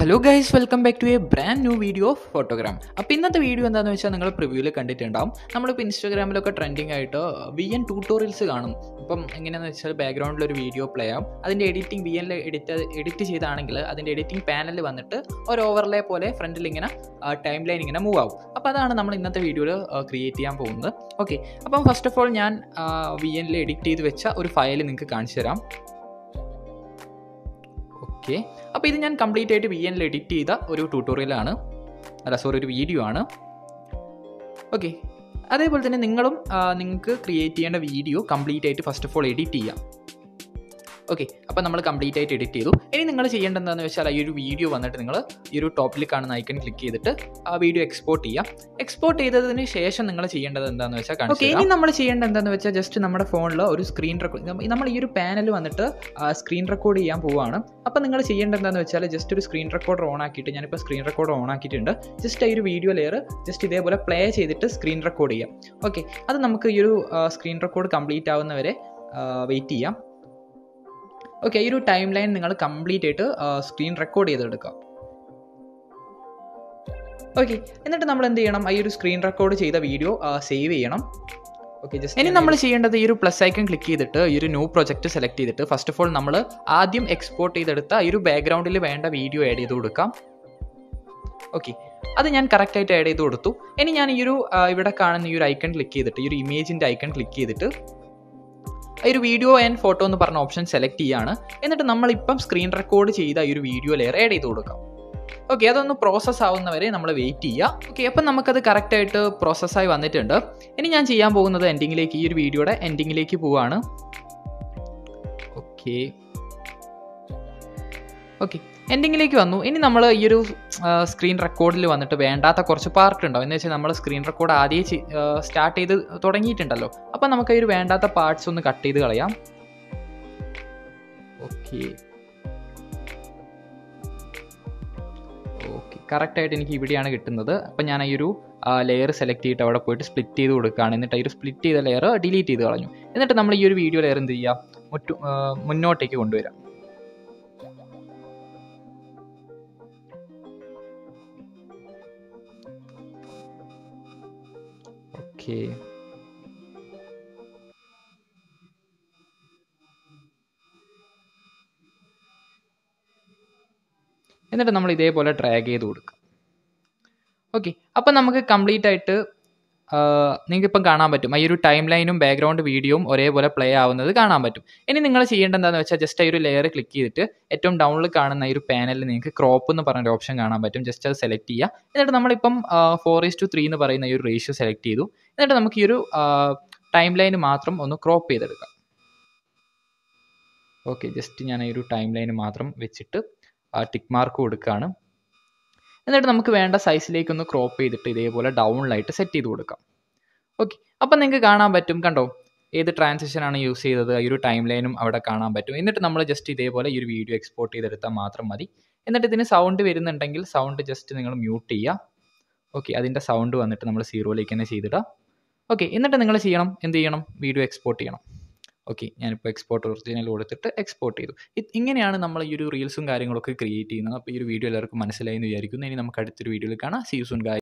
hello guys welcome back to a brand new video of Photogram അപ്പോൾ ഇന്നത്തെ video എന്താണെന്ന് വെച്ചാൽ നിങ്ങൾ പ്രിവ്യൂവിൽ കണ്ടിട്ടുണ്ടാവും നമ്മളിപ്പോൾ ഇൻസ്റ്റാഗ്രാമിലൊക്കെ ട്രെൻഡിങ് ആയിട്ട് വി എൻ ട്യൂട്ടോറിയൽസ് കാണും ഇപ്പം എങ്ങനെയാണെന്ന് വെച്ചാൽ ബാക്ക്ഗ്രൗണ്ടിൽ ഒരു വീഡിയോ പ്ലേ ആവും അതിൻ്റെ എഡിറ്റിംഗ് വി എനിൽ എഡിറ്റ് എഡിറ്റ് ചെയ്താണെങ്കിൽ അതിൻ്റെ എഡിറ്റിംഗ് പാനലിൽ വന്നിട്ട് ഒരു ഓവർലേ പോലെ ഫ്രണ്ടിൽ ഇങ്ങനെ ടൈം ലൈൻ ഇങ്ങനെ മൂവ് ആവും അപ്പോൾ അതാണ് നമ്മൾ ഇന്നത്തെ വീഡിയോയിൽ ക്രിയേറ്റ് ചെയ്യാൻ പോകുന്നത് ഓക്കെ അപ്പം ഫസ്റ്റ് ഓഫ് ഓൾ ഞാൻ വി എനിൽ എഡിറ്റ് ചെയ്ത് വെച്ച ഒരു ഫയൽ നിങ്ങൾക്ക് കാണിച്ചു തരാം ഓക്കെ അപ്പോൾ ഇത് ഞാൻ കംപ്ലീറ്റ് ആയിട്ട് വി എനിൽ എഡിറ്റ് ചെയ്ത ഒരു ട്യൂട്ടോറിയലാണ് അല്ല സോറി ഒരു വീഡിയോ ആണ് ഓക്കെ അതേപോലെ തന്നെ നിങ്ങളും നിങ്ങൾക്ക് ക്രിയേറ്റ് ചെയ്യേണ്ട വീഡിയോ കംപ്ലീറ്റ് ആയിട്ട് ഫസ്റ്റ് ഓഫ് ഓൾ എഡിറ്റ് ചെയ്യാം ഓക്കെ അപ്പോൾ നമ്മൾ കംപ്ലീറ്റ് ആയിട്ട് എഡിറ്റ് ചെയ്തു ഇനി നിങ്ങൾ ചെയ്യേണ്ടത് എന്താണെന്ന് വെച്ചാൽ ഈ ഒരു വീഡിയോ വന്നിട്ട് നിങ്ങൾ ഈ ഒരു ടോപ്പിൽ കാണുന്ന ഐക്കൺ ക്ലിക്ക് ചെയ്തിട്ട് ആ വീഡിയോ എക്സ്പോർട്ട് ചെയ്യാം എക്സ്പോർട്ട് ചെയ്തതിന് ശേഷം നിങ്ങൾ ചെയ്യേണ്ടത് എന്താണെന്ന് വെച്ചാൽ ഓക്കെ ഇനി നമ്മൾ ചെയ്യേണ്ടത് എന്താണെന്ന് വെച്ചാൽ ജസ്റ്റ് നമ്മുടെ ഫോണിൽ ഒരു സ്ക്രീൻ റെക്കോർഡ് നമ്മൾ ഈ ഒരു പാനൽ വന്നിട്ട് സ്ക്രീൻ റെക്കോർഡ് ചെയ്യാൻ പോവുകയാണ് അപ്പോൾ നിങ്ങൾ ചെയ്യേണ്ടത് എന്താണെന്ന് വെച്ചാൽ ജസ്റ്റ് ഒരു സ്ക്രീൻ റെക്കോർഡർ ഓൺ ആക്കിയിട്ട് ഞാനിപ്പോൾ സ്ക്രീൻ റെക്കോർഡർ ഓൺ ആക്കിയിട്ടുണ്ട് ജസ്റ്റ് ഈ ഒരു വീഡിയോ ലെയർ ജസ്റ്റ് ഇതേപോലെ പ്ലേ ചെയ്തിട്ട് സ്ക്രീൻ റെക്കോർഡ് ചെയ്യാം ഓക്കെ അത് നമുക്ക് ഈ ഒരു സ്ക്രീൻ റെക്കോർഡ് കംപ്ലീറ്റ് ആവുന്നവരെ വെയിറ്റ് ചെയ്യാം ഓക്കെ ഈ ഒരു ടൈം ലൈൻ നിങ്ങൾ കംപ്ലീറ്റ് ആയിട്ട് സ്ക്രീൻ റെക്കോർഡ് ചെയ്തെടുക്കാം ഓക്കെ എന്നിട്ട് നമ്മൾ എന്ത് ചെയ്യണം ഈ ഒരു സ്ക്രീൻ റെക്കോർഡ് ചെയ്ത വീഡിയോ സേവ് ചെയ്യണം ഓക്കെ ജസ്റ്റ് ഇനി നമ്മൾ ചെയ്യേണ്ടത് ഈ ഒരു പ്ലസ് ഐക്കൺ ക്ലിക്ക് ചെയ്തിട്ട് ഈ ഒരു ന്യൂ പ്രൊജക്റ്റ് സെലക്ട് ചെയ്തിട്ട് ഫസ്റ്റ് ഓഫ് ഓൾ നമ്മൾ ആദ്യം എക്സ്പോർട്ട് ചെയ്തെടുത്ത ഈ ഒരു ബാക്ക്ഗ്രൗണ്ടിൽ വേണ്ട വീഡിയോ ആഡ് ചെയ്ത് കൊടുക്കാം ഓക്കെ അത് ഞാൻ കറക്റ്റായിട്ട് ആഡ് ചെയ്ത് കൊടുത്തു ഇനി ഞാൻ ഈ ഒരു ഇവിടെ കാണുന്ന ഈ ഒരു ഐക്കൺ ക്ലിക്ക് ചെയ്തിട്ട് ഈ ഒരു ഇമേജിൻ്റെ ഐക്കൺ ക്ലിക്ക് ചെയ്തിട്ട് ഈ ഒരു വീഡിയോ ആൻഡ് ഫോട്ടോ എന്ന് പറഞ്ഞ ഓപ്ഷൻ സെലക്ട് ചെയ്യാണ് എന്നിട്ട് നമ്മളിപ്പം സ്ക്രീൻ റെക്കോർഡ് ചെയ്ത ഈ ഒരു വീഡിയോ ലെയർ ആഡ് ചെയ്ത് കൊടുക്കാം ഓക്കെ അതൊന്ന് പ്രോസസ്സ് ആവുന്നവരെ നമ്മൾ വെയിറ്റ് ചെയ്യുക ഓക്കെ അപ്പം നമുക്കത് കറക്റ്റായിട്ട് പ്രോസസ്സായി വന്നിട്ടുണ്ട് ഇനി ഞാൻ ചെയ്യാൻ പോകുന്നത് എൻഡിങ്ങിലേക്ക് ഈ ഒരു വീഡിയോയുടെ എൻഡിങ്ങിലേക്ക് പോവാണ് ഓക്കെ ഓക്കെ എൻഡിങ്ങിലേക്ക് വന്നു ഇനി നമ്മൾ ഈ ഒരു സ്ക്രീൻ റെക്കോർഡിൽ വന്നിട്ട് വേണ്ടാത്ത കുറച്ച് പാർട്ട് ഉണ്ടാവും എന്ന് വെച്ചാൽ നമ്മൾ സ്ക്രീൻ റെക്കോർഡ് ആദ്യം സ്റ്റാർട്ട് ചെയ്ത് തുടങ്ങിയിട്ടുണ്ടല്ലോ അപ്പം നമുക്ക് ഈ ഒരു വേണ്ടാത്ത പാർട്സ് ഒന്ന് കട്ട് ചെയ്ത് കളയാം ഓക്കെ ഓക്കെ കറക്റ്റായിട്ട് എനിക്ക് ഇവിടെയാണ് കിട്ടുന്നത് അപ്പം ഞാൻ ഈ ഒരു ലെയർ സെലക്ട് ചെയ്തിട്ട് അവിടെ പോയിട്ട് സ്പ്ലിറ്റ് ചെയ്ത് കൊടുക്കുകയാണ് എന്നിട്ട് ഈ ഒരു സ്പ്ലിറ്റ് ചെയ്ത ലെയർ ഡിലീറ്റ് ചെയ്ത് കളഞ്ഞു എന്നിട്ട് നമ്മൾ ഈ ഒരു വീഡിയോ ലെയർ എന്ത് ചെയ്യുക മുറ്റു മുന്നോട്ടേക്ക് കൊണ്ടുവരാം ഓക്കെ എന്നിട്ട് നമ്മൾ ഇതേപോലെ ഡ്രാഗ് ചെയ്ത് കൊടുക്കുക ഓക്കെ അപ്പം നമുക്ക് കംപ്ലീറ്റ് ആയിട്ട് നിങ്ങൾക്ക് ഇപ്പം കാണാൻ പറ്റും ഈ ഒരു ടൈം ലൈനും ബാക്ക്ഗ്രൗണ്ട് വീഡിയോയും ഒരേപോലെ പ്ലേ ആവുന്നത് കാണാൻ പറ്റും ഇനി നിങ്ങൾ ചെയ്യേണ്ടത് എന്താണെന്ന് വെച്ചാൽ ജസ്റ്റ് ഈ ഒരു ലെയർ ക്ലിക്ക് ചെയ്തിട്ട് ഏറ്റവും ഡൗണിൽ കാണുന്ന ഈ ഒരു പാനലിൽ നിങ്ങൾക്ക് ക്രോപ്പ് എന്ന് പറഞ്ഞ ഓപ്ഷൻ കാണാൻ പറ്റും ജസ്റ്റ് അത് സെലക്ട് ചെയ്യുക എന്നിട്ട് നമ്മളിപ്പം ഫോർ ഈസ് ടു ത്രീ എന്ന് പറയുന്ന ഈ ഒരു റേഷ്യോ സെലക്ട് ചെയ്തു എന്നിട്ട് നമുക്ക് ഈ ഒരു ടൈം ലൈന് മാത്രം ഒന്ന് ക്രോപ്പ് ചെയ്തെടുക്കാം ഓക്കെ ജസ്റ്റ് ഞാൻ ഈ ഒരു ടൈം ലൈന് മാത്രം വെച്ചിട്ട് ടിക്ക് മാർക്ക് കൊടുക്കുകയാണ് എന്നിട്ട് നമുക്ക് വേണ്ട സൈസിലേക്ക് ഒന്ന് ക്രോപ്പ് ചെയ്തിട്ട് ഇതേപോലെ ഡൗണിലായിട്ട് സെറ്റ് ചെയ്ത് കൊടുക്കാം ഓക്കെ അപ്പം നിങ്ങൾക്ക് കാണാൻ പറ്റും കണ്ടോ ഏത് ട്രാൻസിഷനാണ് യൂസ് ചെയ്തത് ഈ ഒരു ടൈം ലൈനും അവിടെ കാണാൻ പറ്റും എന്നിട്ട് നമ്മൾ ജസ്റ്റ് ഇതേപോലെ ഈ ഒരു വീഡിയോ എക്സ്പോർട്ട് ചെയ്തെടുത്താൽ മാത്രം മതി എന്നിട്ട് ഇതിന് സൗണ്ട് വരുന്നുണ്ടെങ്കിൽ സൗണ്ട് ജസ്റ്റ് നിങ്ങൾ മ്യൂട്ട് ചെയ്യുക ഓക്കെ അതിൻ്റെ സൗണ്ട് വന്നിട്ട് നമ്മൾ സീറോയിലേക്ക് തന്നെ ചെയ്തിടുക ഓക്കെ എന്നിട്ട് നിങ്ങൾ ചെയ്യണം എന്ത് ചെയ്യണം വീഡിയോ എക്സ്പോർട്ട് ചെയ്യണം ഓക്കെ ഞാനിപ്പോൾ എക്സ്പോർട്ട് ഒറിജിനൽ കൊടുത്തിട്ട് എക്സ്പോർട്ട് ചെയ്തു ഇങ്ങനെയാണ് നമ്മൾ ഈ ഒരു റീൽസും കാര്യങ്ങളൊക്കെ ക്രിയേറ്റ് ചെയ്യുന്നത് അപ്പോൾ ഈ ഒരു വീഡിയോ എല്ലാവർക്കും മനസ്സിലായി എന്ന് വിചാരിക്കുന്നു ഇനി നമുക്ക് അടുത്തൊരു വീഡിയോയിൽ കാണാം സീ സൂൺ ഗായ്